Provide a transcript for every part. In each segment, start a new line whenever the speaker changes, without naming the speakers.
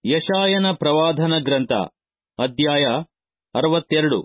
ಯಶಾಯನ ಪ್ರವಾದನ ಗ್ರಂಥ ಅಧ್ಯಾಯ ಅರವತ್ತೆರಡು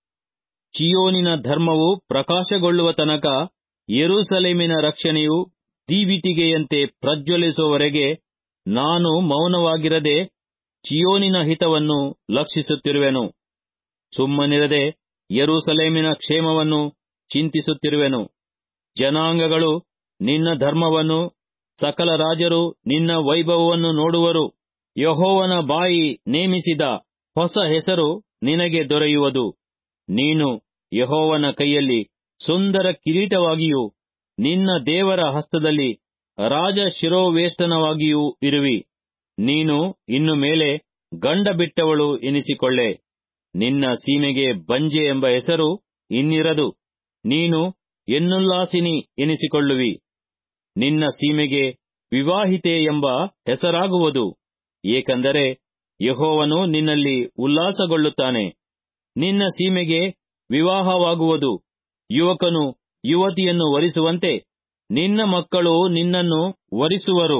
ಚಿಯೋನಿನ ಧರ್ಮವು ಪ್ರಕಾಶಗೊಳ್ಳುವ ತನಕ ಯೆರೂಸಲೇಮಿನ ರಕ್ಷಣೆಯು ದೀವಿಟಿಗೆಯಂತೆ ಪ್ರಜ್ವಲಿಸುವವರೆಗೆ ನಾನು ಮೌನವಾಗಿರದೆ ಚಿಯೋನಿನ ಹಿತವನ್ನು ಲಕ್ಷಿಸುತ್ತಿರುವೆನು ಸುಮ್ಮನಿರದೆ ಯೆರೂಸಲೇಮಿನ ಕ್ಷೇಮವನ್ನು ಚಿಂತಿಸುತ್ತಿರುವೆನು ಜನಾಂಗಗಳು ನಿನ್ನ ಧರ್ಮವನ್ನು ಸಕಲ ರಾಜರು ನಿನ್ನ ವೈಭವವನ್ನು ನೋಡುವರು ಯಹೋವನ ಬಾಯಿ ನೇಮಿಸಿದ ಹೊಸ ಹೆಸರು ನಿನಗೆ ದೊರೆಯುವುದು ನೀನು ಯಹೋವನ ಕೈಯಲ್ಲಿ ಸುಂದರ ಕಿರೀಟವಾಗಿಯೂ ನಿನ್ನ ದೇವರ ಹಸ್ತದಲ್ಲಿ ರಾಜ ಶಿರೋವೇಷ್ಟನವಾಗಿಯೂ ಇರುವಿ ನೀನು ಇನ್ನು ಮೇಲೆ ಗಂಡ ಬಿಟ್ಟವಳು ಎನಿಸಿಕೊಳ್ಳೆ ನಿನ್ನ ಸೀಮೆಗೆ ಬಂಜೆ ಎಂಬ ಹೆಸರು ಇನ್ನಿರದು ನೀನು ಎನ್ನುಲ್ಲಾಸಿನಿ ಎನಿಸಿಕೊಳ್ಳುವಿ ನಿನ್ನ ಸೀಮೆಗೆ ವಿವಾಹಿತೆ ಎಂಬ ಹೆಸರಾಗುವುದು ಏಕೆಂದರೆ ಯಹೋವನು ನಿನ್ನಲ್ಲಿ ಉಲ್ಲಾಸಗೊಳ್ಳುತ್ತಾನೆ ನಿನ್ನ ಸೀಮೆಗೆ ವಿವಾಹವಾಗುವುದು ಯುವಕನು ಯುವತಿಯನ್ನು ವರಿಸುವಂತೆ ನಿನ್ನ ಮಕ್ಕಳು ನಿನ್ನನ್ನು ವರಿಸುವರು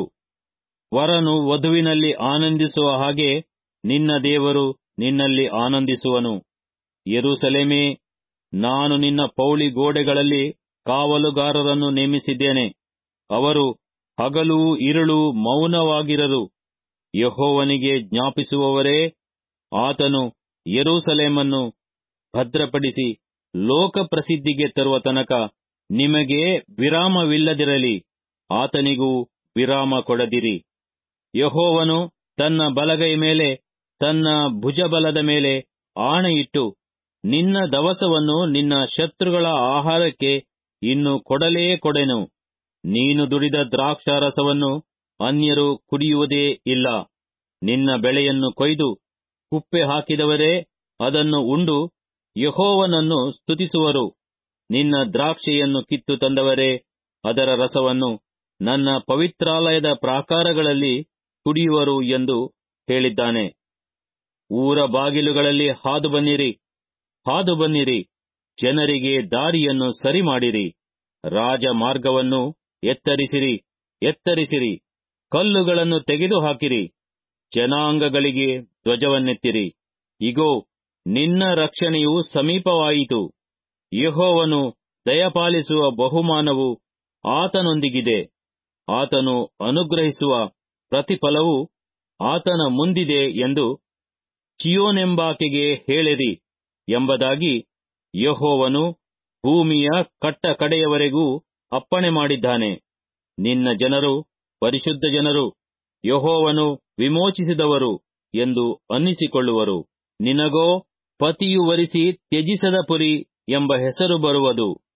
ವರನು ವಧುವಿನಲ್ಲಿ ಆನಂದಿಸುವ ಹಾಗೆ ನಿನ್ನ ದೇವರು ನಿನ್ನಲ್ಲಿ ಆನಂದಿಸುವನು ಯೆರೂಸಲೇಮೇ ನಾನು ನಿನ್ನ ಪೌಳಿ ಗೋಡೆಗಳಲ್ಲಿ ಕಾವಲುಗಾರರನ್ನು ನೇಮಿಸಿದ್ದೇನೆ ಅವರು ಹಗಲು ಇರುಳು ಮೌನವಾಗಿರರು ಯಹೋವನಿಗೆ ಜ್ಞಾಪಿಸುವವರೇ ಆತನು ಯೆರೂಸಲೇಮನ್ನು ಭದ್ರಪಡಿಸಿ ಲೋಕ ಪ್ರಸಿದ್ಧಿಗೆ ತರುವ ತನಕ ನಿಮಗೆ ವಿರಾಮವಿಲ್ಲದಿರಲಿ ಆತನಿಗೂ ವಿರಾಮ ಕೊಡದಿರಿ ಯಹೋವನು ತನ್ನ ಬಲಗೈ ಮೇಲೆ ತನ್ನ ಭುಜಬಲದ ಮೇಲೆ ಆಣೆಯಿಟ್ಟು ನಿನ್ನ ದವಸವನ್ನು ನಿನ್ನ ಶತ್ರುಗಳ ಆಹಾರಕ್ಕೆ ಇನ್ನು ಕೊಡಲೇ ಕೊಡೆನು ನೀನು ದುಡಿದ ದ್ರಾಕ್ಷಾರಸವನ್ನು ಅನ್ಯರು ಕುಡಿಯುವುದೇ ಇಲ್ಲ ನಿನ್ನ ಬೆಳೆಯನ್ನು ಕೊಯ್ದು ಕುಪ್ಪೆ ಹಾಕಿದವರೇ ಅದನ್ನು ಉಂಡು ಯಹೋವನನ್ನು ಸ್ತುತಿಸುವರು ನಿನ್ನ ದ್ರಾಕ್ಷಿಯನ್ನು ಕಿತ್ತು ತಂದವರೇ ಅದರ ರಸವನ್ನು ನನ್ನ ಪವಿತ್ರಾಲಯದ ಪ್ರಾಕಾರಗಳಲ್ಲಿ ಕುಡಿಯುವರು ಎಂದು ಹೇಳಿದ್ದಾನೆ ಊರ ಬಾಗಿಲುಗಳಲ್ಲಿ ಹಾದು ಬನ್ನಿರಿ ಹಾದು ಬನ್ನಿರಿ ಜನರಿಗೆ ದಾರಿಯನ್ನು ಸರಿ ಮಾಡಿರಿ ರಾಜ ಮಾರ್ಗವನ್ನು ಎತ್ತರಿಸಿರಿ ಎತ್ತರಿಸಿರಿ ಕಲ್ಲುಗಳನ್ನು ತೆಗೆದು ಹಾಕಿರಿ ಜನಾಂಗಗಳಿಗೆ ಧ್ವಜವನ್ನೆತ್ತಿರಿ ಇಗೋ ನಿನ್ನ ರಕ್ಷಣೆಯು ಸಮೀಪವಾಯಿತು ಯಹೋವನು ದಯಪಾಲಿಸುವ ಬಹುಮಾನವು ಆತನೊಂದಿಗಿದೆ ಆತನು ಅನುಗ್ರಹಿಸುವ ಪ್ರತಿಫಲವು ಆತನ ಮುಂದಿದೆ ಎಂದು ಚಿಯೋನೆಂಬಾಕೆಗೆ ಹೇಳಿರಿ ಎಂಬುದಾಗಿ ಯಹೋವನು ಭೂಮಿಯ ಕಟ್ಟ ಕಡೆಯವರೆಗೂ ಅಪ್ಪಣೆ ಮಾಡಿದ್ದಾನೆ ನಿನ್ನ ಜನರು ಪರಿಶುದ್ಧ ಜನರು ಯಹೋವನು ವಿಮೋಚಿಸಿದವರು ಎಂದು ಅನ್ನಿಸಿಕೊಳ್ಳುವರು ನಿನಗೋ ಪತಿಯು ವರಿಸಿ ತ್ಯಜಿಸದ ಪುರಿ ಎಂಬ ಹೆಸರು ಬರುವುದು